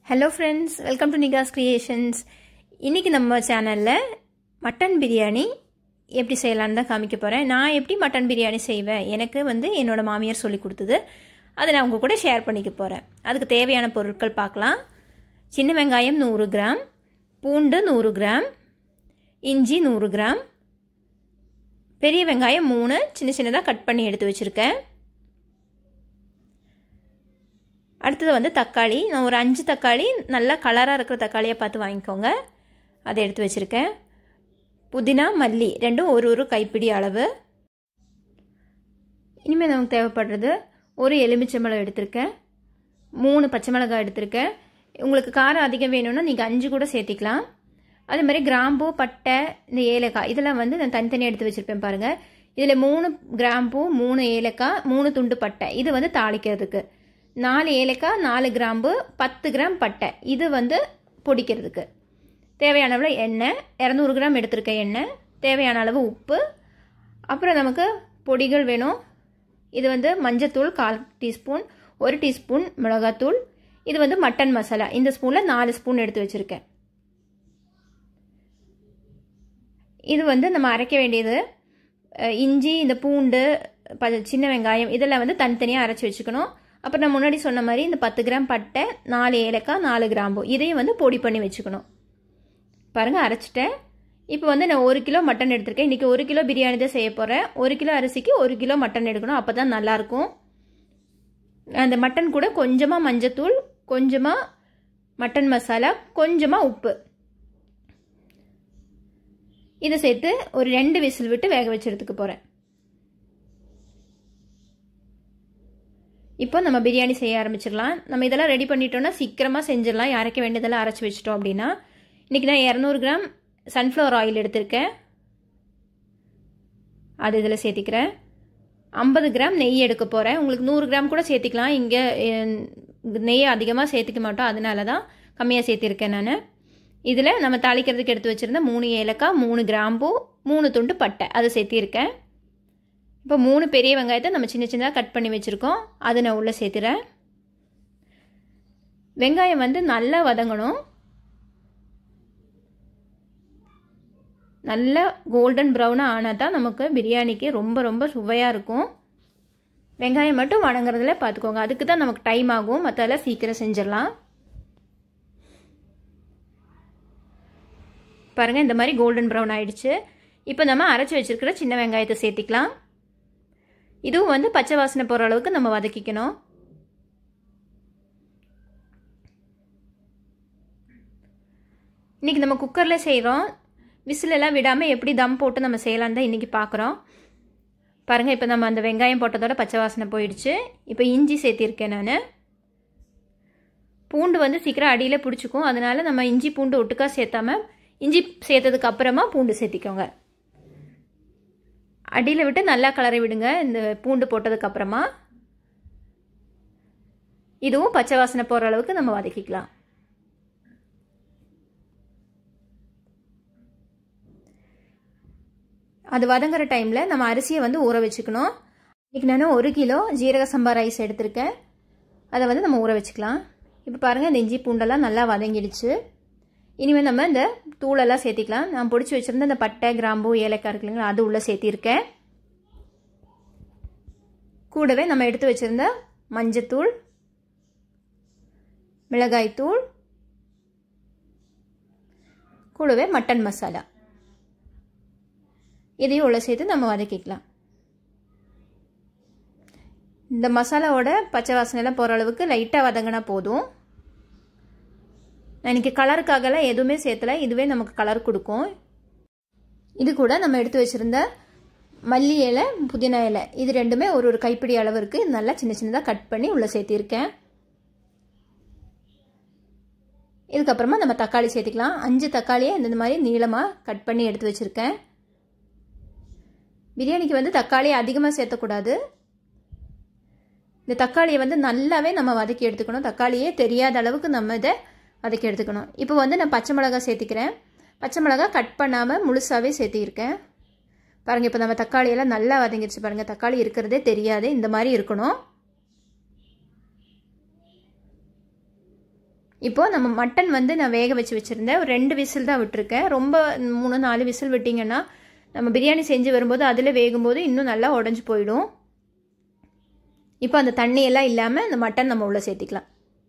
hello friends welcome to Nikas creations இன்றைக்கி நம்ம சேனலில் மட்டன் பிரியாணி எப்படி செய்யலான்னு தான் காமிக்க போகிறேன் நான் எப்படி மட்டன் பிரியாணி செய்வேன் எனக்கு வந்து என்னோடய மாமியார் சொல்லி கொடுத்தது அதை நான் உங்கள் கூட ஷேர் பண்ணிக்க போகிறேன் அதுக்கு தேவையான பொருட்கள் பார்க்கலாம் சின்ன வெங்காயம் நூறு கிராம் பூண்டு நூறு கிராம் இஞ்சி நூறு கிராம் பெரிய வெங்காயம் மூணு சின்ன சின்னதாக கட் பண்ணி எடுத்து வச்சுருக்கேன் அடுத்தது வந்து தக்காளி நான் ஒரு அஞ்சு தக்காளி நல்லா கலராக இருக்கிற தக்காளியாக பார்த்து வாங்கிக்கோங்க அதை எடுத்து வச்சுருக்கேன் புதினா மல்லி ரெண்டும் ஒரு ஒரு கைப்பிடி அளவு இனிமேல் நமக்கு தேவைப்படுறது ஒரு எலுமிச்சம்பழம் எடுத்திருக்கேன் மூணு பச்சை மிளகாய் எடுத்திருக்கேன் உங்களுக்கு காரம் அதிகம் வேணும்னா நீங்கள் அஞ்சு கூட சேர்த்திக்கலாம் அதே மாதிரி கிராம்பூ பட்டை இந்த ஏலக்காய் இதெல்லாம் வந்து நான் தனித்தனியாக எடுத்து வச்சுருப்பேன் பாருங்கள் இதில் மூணு கிராம்பூ மூணு ஏலக்காய் மூணு துண்டு பட்டை இது வந்து தாளிக்கிறதுக்கு நாலு ஏலக்காய் நாலு கிராம்பு பத்து கிராம் பட்டை இது வந்து பொடிக்கிறதுக்கு தேவையான அளவு எண்ணெய் இரநூறு கிராம் எடுத்திருக்க எண்ணெய் தேவையான அளவு உப்பு அப்புறம் நமக்கு பொடிகள் வேணும் இது வந்து மஞ்சத்தூள் கால் டீஸ்பூன் ஒரு டீஸ்பூன் மிளகாத்தூள் இது வந்து மட்டன் மசாலா இந்த ஸ்பூனில் நாலு ஸ்பூன் எடுத்து வச்சுருக்கேன் இது வந்து நம்ம அரைக்க வேண்டியது இஞ்சி இந்த பூண்டு ப சின்ன வெங்காயம் இதெல்லாம் வந்து தனித்தனியாக அரைச்சி வச்சுக்கணும் அப்புறம் நான் முன்னாடி சொன்ன மாதிரி இந்த பத்து கிராம் பட்டை நாலு ஏலக்காய் நாலு கிராம்பு இதையும் வந்து பொடி பண்ணி வச்சுக்கணும் பாருங்கள் அரைச்சிட்டேன் இப்போ வந்து நான் ஒரு கிலோ மட்டன் எடுத்திருக்கேன் இன்றைக்கி ஒரு கிலோ பிரியாணி தான் செய்ய போகிறேன் ஒரு கிலோ அரிசிக்கு ஒரு கிலோ மட்டன் எடுக்கணும் அப்போ தான் நல்லாயிருக்கும் அந்த மட்டன் கூட கொஞ்சமாக மஞ்சத்தூள் கொஞ்சமாக மட்டன் மசாலா கொஞ்சமாக உப்பு இதை சேர்த்து ஒரு ரெண்டு விசில் விட்டு வேக வச்சு எடுத்துக்க போகிறேன் இப்போ நம்ம பிரியாணி செய்ய ஆரம்பிச்சிடலாம் நம்ம இதெல்லாம் ரெடி பண்ணிட்டோம்னா சீக்கிரமாக செஞ்சிடலாம் அரைக்க வேண்டியதெல்லாம் அரைச்சி வச்சிட்டோம் அப்படின்னா இன்றைக்கி நான் இரநூறு கிராம் சன்ஃப்ளவர் ஆயில் எடுத்திருக்கேன் அது இதில் சேர்த்திக்கிறேன் ஐம்பது கிராம் நெய் எடுக்க போகிறேன் உங்களுக்கு நூறு கிராம் கூட சேர்த்திக்கலாம் இங்கே நெய் அதிகமாக சேர்த்திக்க மாட்டோம் அதனால தான் கம்மியாக சேர்த்திருக்கேன் நான் இதில் நம்ம தாளிக்கிறதுக்கு எடுத்து வச்சுருந்த மூணு ஏலக்காய் மூணு கிராம்பூ மூணு துண்டு பட்டை அதை சேர்த்திருக்கேன் இப்போ மூணு பெரிய வெங்காயத்தை நம்ம சின்ன சின்னதாக கட் பண்ணி வச்சுருக்கோம் அதை நான் உள்ளே சேர்த்துறேன் வெங்காயம் வந்து நல்லா வதங்கணும் நல்லா கோல்டன் ப்ரௌனாக ஆனால் தான் நமக்கு பிரியாணிக்கு ரொம்ப ரொம்ப சுவையாக இருக்கும் வெங்காயம் மட்டும் வணங்குறதுல பார்த்துக்கோங்க அதுக்கு தான் நமக்கு டைம் ஆகும் மற்றெல்லாம் சீக்கிரம் செஞ்சிடலாம் பாருங்கள் இந்த மாதிரி கோல்டன் ப்ரௌன் ஆயிடுச்சு இப்போ நம்ம அரைச்சி வச்சுருக்கிற சின்ன வெங்காயத்தை சேர்த்திக்கலாம் இதுவும் வந்து பச்சை வாசனை போகிற அளவுக்கு நம்ம வதக்கிக்கணும் இன்றைக்கி நம்ம குக்கரில் செய்கிறோம் விசிலெல்லாம் விடாமல் எப்படி தம் போட்டு நம்ம செய்யலான்னு தான் இன்றைக்கி பார்க்குறோம் பாருங்கள் இப்போ நம்ம அந்த வெங்காயம் போட்டதோட பச்சை வாசனை போயிடுச்சு இப்போ இஞ்சி சேர்த்திருக்கேன் நான் பூண்டு வந்து சீக்கிரம் அடியில் பிடிச்சிக்கும் அதனால் நம்ம இஞ்சி பூண்டு ஒட்டுக்கா சேர்த்தாம இஞ்சி சேர்த்ததுக்கு அப்புறமா பூண்டு சேர்த்திக்கோங்க அடியில் விட்டு நல்லா கலரை விடுங்க இந்த பூண்டு போட்டதுக்கப்புறமா இதுவும் பச்சை வாசனை போகிற அளவுக்கு நம்ம வதக்கிக்கலாம் அது வதங்குற டைமில் நம்ம அரிசியை வந்து ஊற வச்சுக்கணும் இன்றைக்கி நான் ஒரு கிலோ ஜீரக சம்பா ரைஸ் எடுத்திருக்கேன் அதை வந்து நம்ம ஊற வச்சுக்கலாம் இப்போ பாருங்கள் இந்த இஞ்சி பூண்டெல்லாம் நல்லா வதங்கிடுச்சு இனிமேல் நம்ம இந்த தூளெல்லாம் சேர்த்திக்கலாம் நான் பிடிச்சி வச்சுருந்த இந்த பட்டை கிராம்பு ஏலக்காய் இருக்குல்லைங்களா அது உள்ளே சேர்த்திருக்கேன் கூடவே நம்ம எடுத்து வச்சுருந்த மஞ்சத்தூள் மிளகாய்த்தூள் கூடவே மட்டன் மசாலா இதையும் உள்ள சேர்த்து நம்ம வதக்கிக்கலாம் இந்த மசாலாவோட பச்சை வாசனைலாம் போகிற அளவுக்கு லைட்டாக வதங்கினா போதும் நான் இன்றைக்கி கலருக்காகலாம் எதுவுமே சேர்த்தல இதுவே நமக்கு கலர் கொடுக்கும் இது கூட நம்ம எடுத்து வச்சுருந்த மல்லி இலை புதினா இலை இது ரெண்டுமே ஒரு ஒரு கைப்பிடி அளவு இருக்குது நல்லா சின்ன சின்னதாக கட் பண்ணி உள்ளே சேர்த்திருக்கேன் இதுக்கப்புறமா நம்ம தக்காளி சேர்த்திக்கலாம் அஞ்சு தக்காளியை இந்த மாதிரி நீளமாக கட் பண்ணி எடுத்து வச்சுருக்கேன் பிரியாணிக்கு வந்து தக்காளி அதிகமாக சேர்த்தக்கூடாது இந்த தக்காளியை வந்து நல்லாவே நம்ம வதக்கி எடுத்துக்கணும் தக்காளியே தெரியாத அளவுக்கு நம்ம இதை வதக்கி எடுத்துக்கணும் இப்போ வந்து நான் பச்சை மிளகா சேர்த்திக்கிறேன் பச்சை மிளகா கட் பண்ணாமல் முழுசாகவே சேர்த்திருக்கேன் பாருங்கள் இப்போ நம்ம தக்காளியெல்லாம் நல்லா வதங்கிடுச்சு பாருங்கள் தக்காளி இருக்கிறதே தெரியாது இந்த மாதிரி இருக்கணும் இப்போது நம்ம மட்டன் வந்து நான் வேக வச்சு வச்சுருந்தேன் ஒரு ரெண்டு விசில் தான் விட்டுருக்கேன் ரொம்ப மூணு நாலு விசில் விட்டிங்கன்னா நம்ம பிரியாணி செஞ்சு வரும்போது அதில் வேகும்போது இன்னும் நல்லா உடஞ்சி போயிடும் இப்போ அந்த தண்ணியெல்லாம் இல்லாமல் அந்த மட்டன் நம்ம உள்ளே சேர்த்திக்கலாம்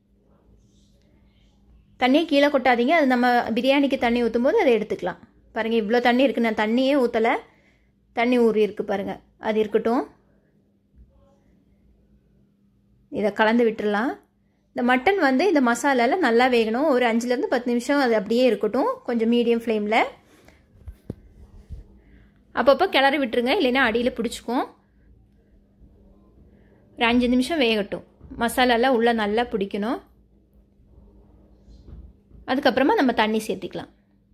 தண்ணியை கீழே கொட்டாதீங்க அது நம்ம பிரியாணிக்கு தண்ணி ஊற்றும் போது அதை எடுத்துக்கலாம் பாருங்கள் இவ்வளோ தண்ணி இருக்குது நான் தண்ணியே ஊற்றலை தண்ணி ஊறி இருக்குது பாருங்கள் அது இருக்கட்டும் இதை கலந்து விட்டுடலாம் இந்த மட்டன் வந்து இந்த மசாலாவில் நல்லா வேகணும் ஒரு அஞ்சுலேருந்து பத்து நிமிஷம் அது அப்படியே இருக்கட்டும் கொஞ்சம் மீடியம் ஃப்ளேமில் அப்பப்போ கிளறி விட்டுருங்க இல்லைன்னா அடியில் பிடிச்சிக்கும் ஒரு அஞ்சு நிமிஷம் வேகட்டும் மசாலாலாம் உள்ளே நல்லா பிடிக்கணும் அதுக்கப்புறமா நம்ம தண்ணி சேர்த்திக்கலாம்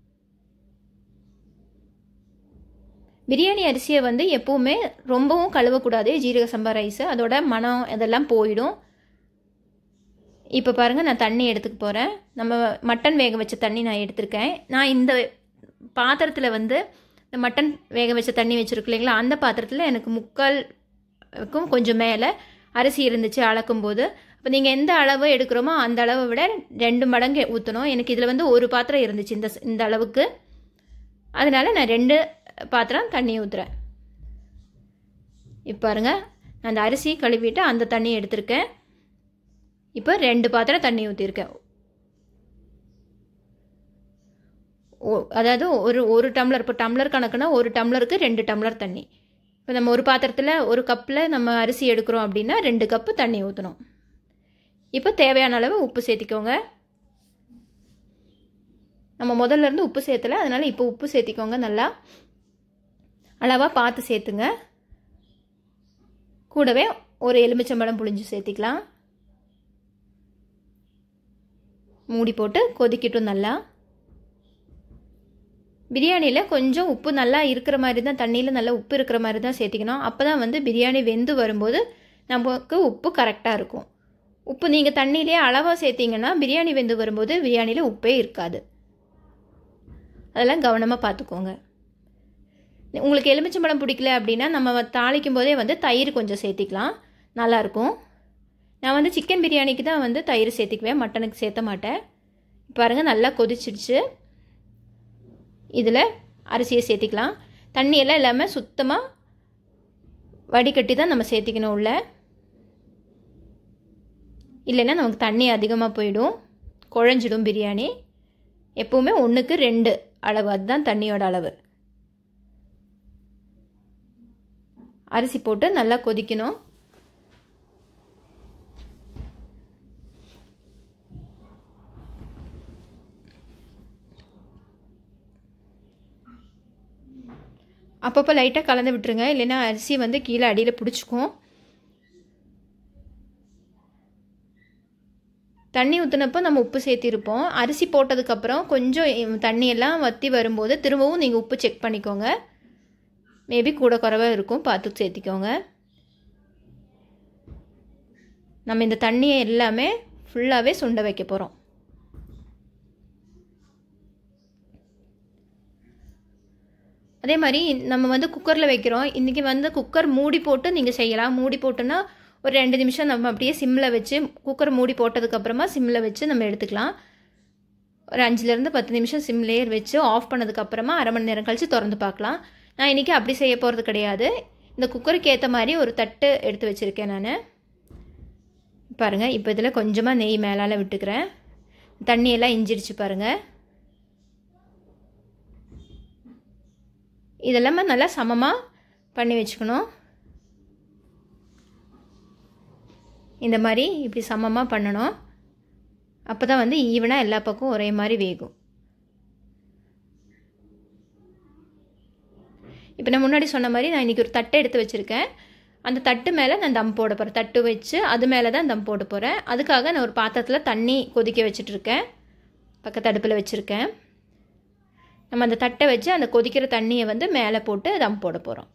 பிரியாணி அரிசியை வந்து எப்போவுமே ரொம்பவும் கழுவக்கூடாது ஜீரக சம்பா ரைஸு அதோட மனம் இதெல்லாம் போயிடும் இப்போ பாருங்கள் நான் தண்ணி எடுத்துக்க போகிறேன் நம்ம மட்டன் வேக வச்ச தண்ணி நான் எடுத்திருக்கேன் நான் இந்த பாத்திரத்தில் வந்து இந்த மட்டன் வேக வச்ச தண்ணி வச்சுருக்கு இல்லைங்களா அந்த பாத்திரத்தில் எனக்கு முக்கால்க்கும் கொஞ்சம் மேலே அரிசி இருந்துச்சு அளக்கும்போது இப்போ நீங்கள் எந்த அளவு எடுக்கிறோமோ அந்த அளவை விட ரெண்டு மடங்கு ஊற்றணும் எனக்கு இதில் வந்து ஒரு பாத்திரம் இருந்துச்சு இந்த இந்த அளவுக்கு அதனால் நான் ரெண்டு பாத்திரம் தண்ணி ஊற்றுறேன் இப்போ பாருங்கள் நான் அந்த அரிசி கழுவிட்டு அந்த தண்ணி எடுத்திருக்கேன் இப்போ ரெண்டு பாத்திரம் தண்ணி ஊற்றிருக்கேன் ஓ அதாவது ஒரு ஒரு டம்ளர் இப்போ டம்ளர் கணக்குனா ஒரு டம்ளருக்கு ரெண்டு டம்ளர் தண்ணி இப்போ நம்ம ஒரு பாத்திரத்தில் ஒரு கப்பில் நம்ம அரிசி எடுக்கிறோம் அப்படின்னா ரெண்டு கப்பு தண்ணி ஊற்றணும் இப்போ தேவையான அளவு உப்பு சேர்த்திக்கோங்க நம்ம முதல்ல இருந்து உப்பு சேர்த்தல அதனால் இப்போ உப்பு சேர்த்திக்கோங்க நல்லா அளவாக பார்த்து சேர்த்துங்க கூடவே ஒரு எலுமிச்சம்பழம் புளிஞ்சு சேர்த்திக்கலாம் மூடி போட்டு கொதிக்கட்டும் நல்லா பிரியாணியில் கொஞ்சம் உப்பு நல்லா இருக்கிற மாதிரி தான் தண்ணியில் நல்லா உப்பு இருக்கிற மாதிரி தான் சேர்த்திக்கணும் அப்போ தான் வந்து பிரியாணி வெந்து வரும்போது நமக்கு உப்பு கரெக்டாக இருக்கும் உப்பு நீங்கள் தண்ணியிலே அளவாக சேர்த்திங்கன்னா பிரியாணி வெந்து வரும்போது பிரியாணியில் உப்பே இருக்காது அதெல்லாம் கவனமாக பார்த்துக்கோங்க உங்களுக்கு எலுமிச்சம்பழம் பிடிக்கல அப்படின்னா நம்ம தாளிக்கும் போதே வந்து தயிர் கொஞ்சம் சேர்த்திக்கலாம் நல்லாயிருக்கும் நான் வந்து சிக்கன் பிரியாணிக்கு தான் வந்து தயிர் சேர்த்திக்குவேன் மட்டனுக்கு சேர்த்த மாட்டேன் பாருங்கள் நல்லா கொதிச்சிடுச்சு இதில் அரிசியை சேர்த்திக்கலாம் தண்ணியெல்லாம் இல்லாமல் சுத்தமாக வடிகட்டி தான் நம்ம சேர்த்திக்கணும் உள்ள இல்லைன்னா நமக்கு தண்ணி அதிகமாக போயிடும் குழஞ்சிடும் பிரியாணி எப்போவுமே ஒன்றுக்கு ரெண்டு அளவு அதுதான் தண்ணியோட அளவு அரிசி போட்டு நல்லா கொதிக்கணும் அப்பப்போ லைட்டாக கலந்து விட்டுருங்க இல்லைன்னா அரிசி வந்து கீழே அடியில் பிடிச்சிக்கும் தண்ணி ஊற்றினப்போ நம்ம உப்பு சேர்த்திருப்போம் அரிசி போட்டதுக்கப்புறம் கொஞ்சம் தண்ணியெல்லாம் வற்றி வரும்போது திரும்பவும் நீங்கள் உப்பு செக் பண்ணிக்கோங்க மேபி கூட குறைவாக இருக்கும் பார்த்து சேர்த்திக்கோங்க நம்ம இந்த தண்ணியை எல்லாமே ஃபுல்லாகவே சுண்ட வைக்க போகிறோம் அதே மாதிரி நம்ம வந்து குக்கரில் வைக்கிறோம் இன்றைக்கி வந்து குக்கர் மூடி போட்டு நீங்கள் செய்யலாம் மூடி போட்டோன்னா ஒரு ரெண்டு நிமிஷம் நம்ம அப்படியே சிம்மில் வச்சு குக்கர் மூடி போட்டதுக்கப்புறமா சிம்மில் வச்சு நம்ம எடுத்துக்கலாம் ஒரு அஞ்சுலேருந்து பத்து நிமிஷம் சிம்லேயே வச்சு ஆஃப் பண்ணதுக்கப்புறமா அரை மணி நேரம் கழித்து திறந்து பார்க்கலாம் நான் இன்றைக்கி அப்படி செய்ய போகிறது கிடையாது இந்த குக்கருக்கு ஏற்ற மாதிரி ஒரு தட்டு எடுத்து வச்சுருக்கேன் நான் பாருங்கள் இப்போ இதில் கொஞ்சமாக நெய் மேலால் விட்டுக்கிறேன் தண்ணியெல்லாம் இஞ்சிடுச்சு பாருங்கள் இதெல்லாமே நல்லா சமமாக பண்ணி வச்சுக்கணும் இந்த மாதிரி இப்படி சமமாக பண்ணணும் அப்போ தான் வந்து ஈவனாக எல்லா பக்கம் ஒரே மாதிரி வேகும் இப்போ நான் முன்னாடி சொன்ன மாதிரி நான் இன்றைக்கி ஒரு தட்டை எடுத்து வச்சுருக்கேன் அந்த தட்டு மேலே நான் தம் போட போகிறேன் தட்டு வச்சு அது மேலே தான் தம் போட போகிறேன் அதுக்காக நான் ஒரு பாத்திரத்தில் தண்ணி கொதிக்க வச்சிட்ருக்கேன் பக்கத்து அடுப்பில் வச்சுருக்கேன் நம்ம அந்த தட்டை வச்சு அந்த கொதிக்கிற தண்ணியை வந்து மேலே போட்டு தம் போட போகிறோம்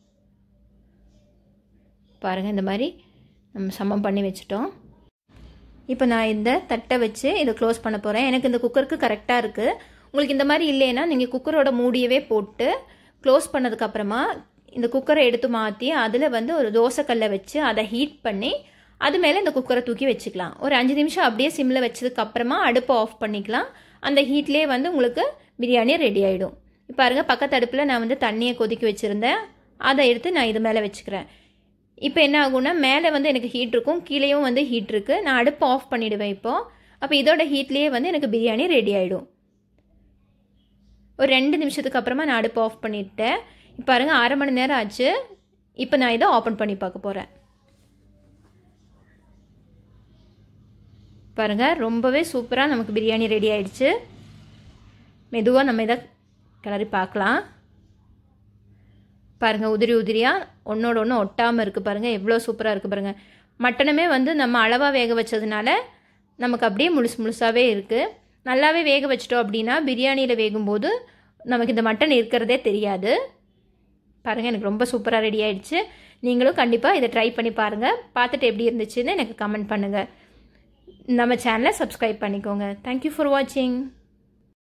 பாருங்கள் இந்த மாதிரி நம்ம சமம் பண்ணி வச்சுட்டோம் இப்போ நான் இந்த தட்டை வச்சு இதை க்ளோஸ் பண்ண போகிறேன் எனக்கு இந்த குக்கருக்கு கரெக்டாக இருக்குது உங்களுக்கு இந்த மாதிரி இல்லைன்னா நீங்கள் குக்கரோட மூடியவே போட்டு க்ளோஸ் பண்ணதுக்கப்புறமா இந்த குக்கரை எடுத்து மாற்றி அதில் வந்து ஒரு தோசைக்கல்லை வச்சு அதை ஹீட் பண்ணி அது மேலே இந்த குக்கரை தூக்கி வச்சுக்கலாம் ஒரு அஞ்சு நிமிஷம் அப்படியே சிம்மில் வச்சதுக்கு அப்புறமா அடுப்பை ஆஃப் பண்ணிக்கலாம் அந்த ஹீட்லேயே வந்து உங்களுக்கு பிரியாணி ரெடி ஆகிடும் இப்போ பாருங்கள் பக்கத்து அடுப்பில் நான் வந்து தண்ணியை கொதிக்க வச்சுருந்தேன் அதை எடுத்து நான் இது மேலே வச்சுக்கிறேன் இப்போ என்ன ஆகும்னா மேலே வந்து எனக்கு ஹீட் இருக்கும் கீழேயும் வந்து ஹீட் இருக்குது நான் அடுப்பு ஆஃப் பண்ணிவிடுவேன் இப்போது அப்போ இதோட ஹீட்லேயே வந்து எனக்கு பிரியாணி ரெடி ஆகிடும் ஒரு ரெண்டு நிமிஷத்துக்கு அப்புறமா நான் அடுப்பு ஆஃப் பண்ணிவிட்டேன் இப்போ பாருங்கள் அரை மணி நேரம் ஆச்சு இப்போ நான் இதை ஓப்பன் பண்ணி பார்க்க போகிறேன் பாருங்கள் ரொம்பவே சூப்பராக நமக்கு பிரியாணி ரெடி ஆயிடுச்சு மெதுவாக நம்ம இதை கிளறி பார்க்கலாம் பாருங்கள் உதிரி உதிரியாக ஒன்றோட ஒன்று ஒட்டாமல் இருக்குது பாருங்கள் எவ்வளோ சூப்பராக இருக்குது பாருங்கள் மட்டனுமே வந்து நம்ம அளவாக வேக வச்சதுனால நமக்கு அப்படியே முழுசு முழுசாகவே இருக்குது நல்லாவே வேக வச்சிட்டோம் அப்படின்னா பிரியாணியில் வேகும்போது நமக்கு இந்த மட்டன் இருக்கிறதே தெரியாது பாருங்கள் எனக்கு ரொம்ப சூப்பராக ரெடி ஆயிடுச்சு நீங்களும் கண்டிப்பாக இதை ட்ரை பண்ணி பாருங்கள் பார்த்துட்டு எப்படி இருந்துச்சுன்னு எனக்கு கமெண்ட் பண்ணுங்கள் நம்ம சேனலை சப்ஸ்கிரைப் பண்ணிக்கோங்க தேங்க்யூ ஃபார் வாட்சிங்